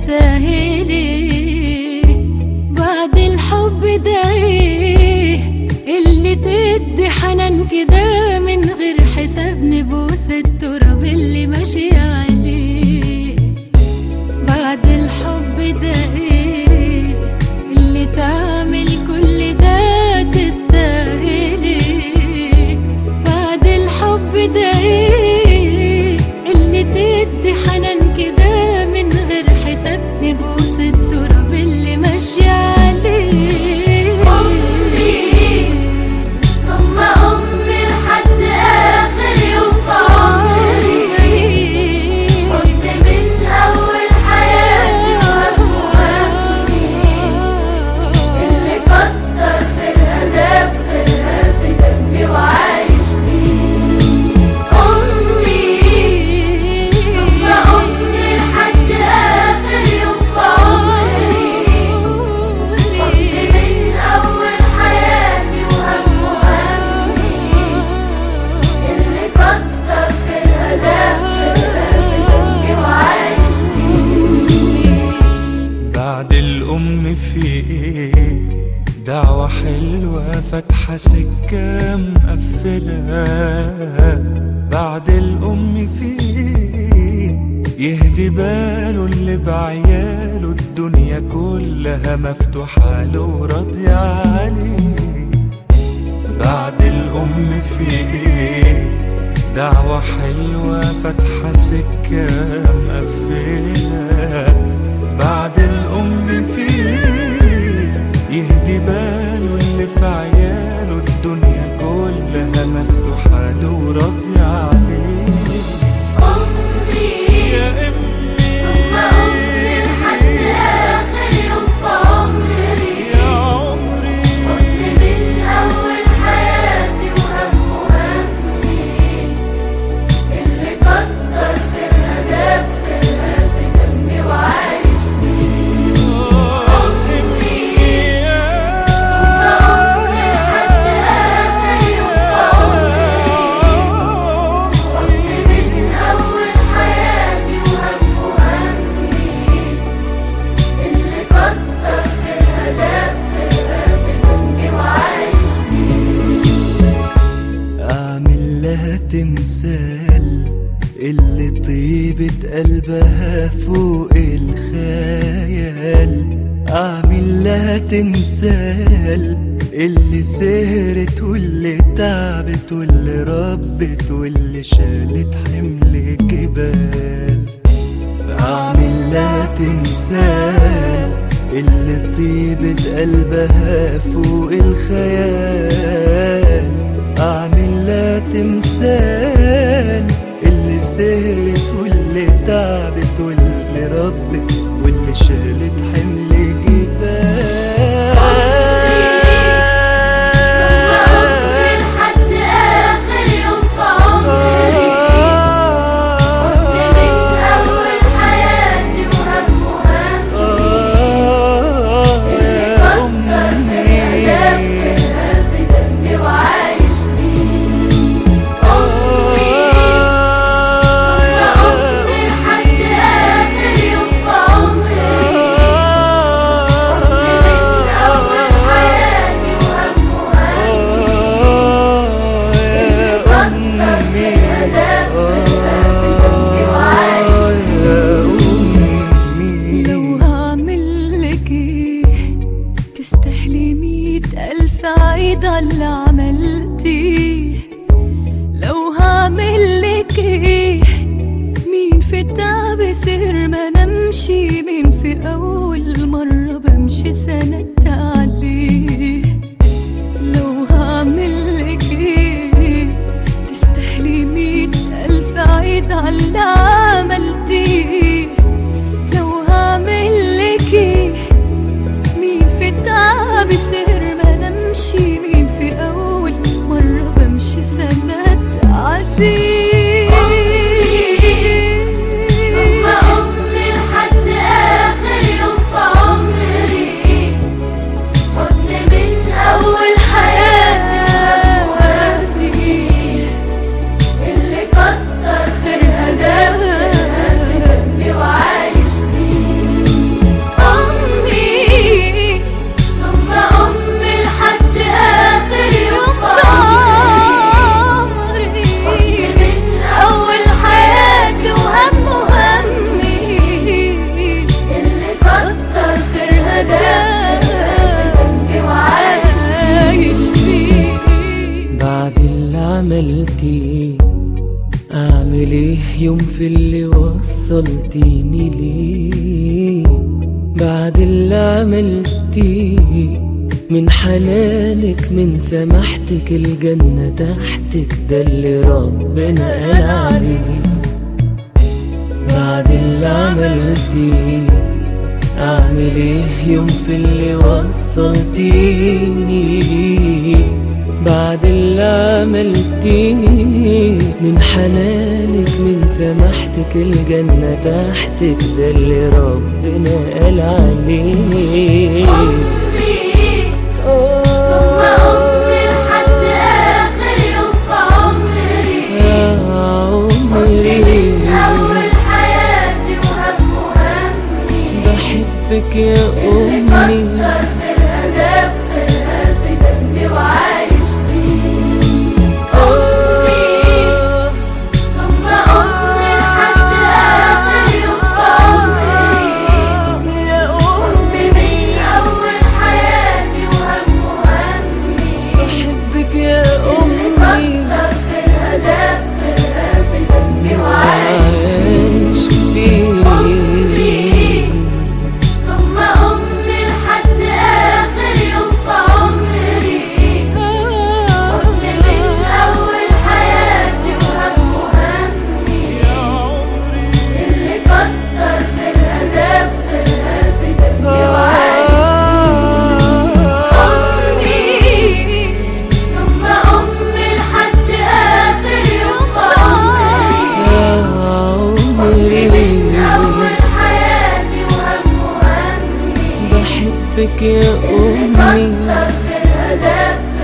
تستاهلي بعد الحب ده ايه اللي تدي حنان كده من غير حساب نبوس التراب اللي ماشي عليه بعد الحب ده ايه اللي تعمل كل ده تستاهلي بعد الحب ده ايه اللي تدي حنان كده من غير حساب نبوس التراب اللي ماشي عليه أمي ثم أمي لحد آخر يوم في عمري كنت من أول حياتي وهم همي اللي كتر خيرها ده بخيرها في دمي وعايش بيه أمي ثم أمي لحد آخر يوم في عمري كنت من أول حياتي وهم همي اللي كتر خيرها ده خيرها في دمي وعايش بعد الأم في إيه دعوة حلوة فاتحة سكة مقفلة بعد الأم في إيه يهدي باله اللي بعياله الدنيا كلها مفتوحة له وراضية عليه بعد الأم في إيه دعوة حلوة فاتحة سكة مقفلة بعد الأم في يهدي باله اللي في عياله الدنيا كلها مفتوحة له وراضية عليه أمي يا أمي ثم أمي لحد آخر يوم في عمري يا عمري كنت من أول حياتي وهم همي اللي كتر خيرها ده بخيرها في دمي وعايش بيه أمي ثم أمي لحد آخر يوم في عمري كنت من أول حياتي وهم همي اللي كتر خيرها ده بخيرها في دمي وعايش أعمل لها تمثال اللي طيبة قلبها فوق الخيال أعمل لها تمثال اللي سهرت واللي تعبت واللي ربت واللي شالت حمل جبال أعمل لها تمثال اللي طيبة قلبها فوق الخيال أعمل لها تمثال اللي سهرت واللي تعبت واللي ربت واللي شالت حمل ثم أمي لحد آخر يوم في عمري كنت من أول حياتي وهم همي اللي كتر خيرها ده بخيرها في دمي وعايش بيه أمي ثم أمي لحد آخر يوم في عمري كنت من وصلتيني ليه بعد اللي عملتيه من حنانك من سماحتك الجنة تحتك ده اللي ربنا قال عليه بعد اللي عملتيه اعمل ايه يوم في اللي وصلتيني ليه بعد اللي عملتيه من حنانك من سماحتك الجنة تحتك ده اللي ربنا قال عليه أمي ثم أمي لحد آخر يوم في عمري يا حضني من عمري أول حياتي وهم همي بحبك يا اللي أمي كتر خيرها داب خيرها في دمي وعايش بيه أمي ثم أمي لحد آخر يوم في عمري يا حضني من أول حياتي وهم همي بحبك يا اللي أمي كتر خيرها داب خيرها في دمي وعايش عايش بيه ثم أمي لحد آخر يوم في عمري حضن من أول حياتي وهم همي اللي كتر خيرها داب خيرها في دمي وعايش أمي ثم أمي لحد آخر يوم في عمري يا حضن من عمري أول حياتي وهم همي بحبك يا اللي أمي كتر خيرها داب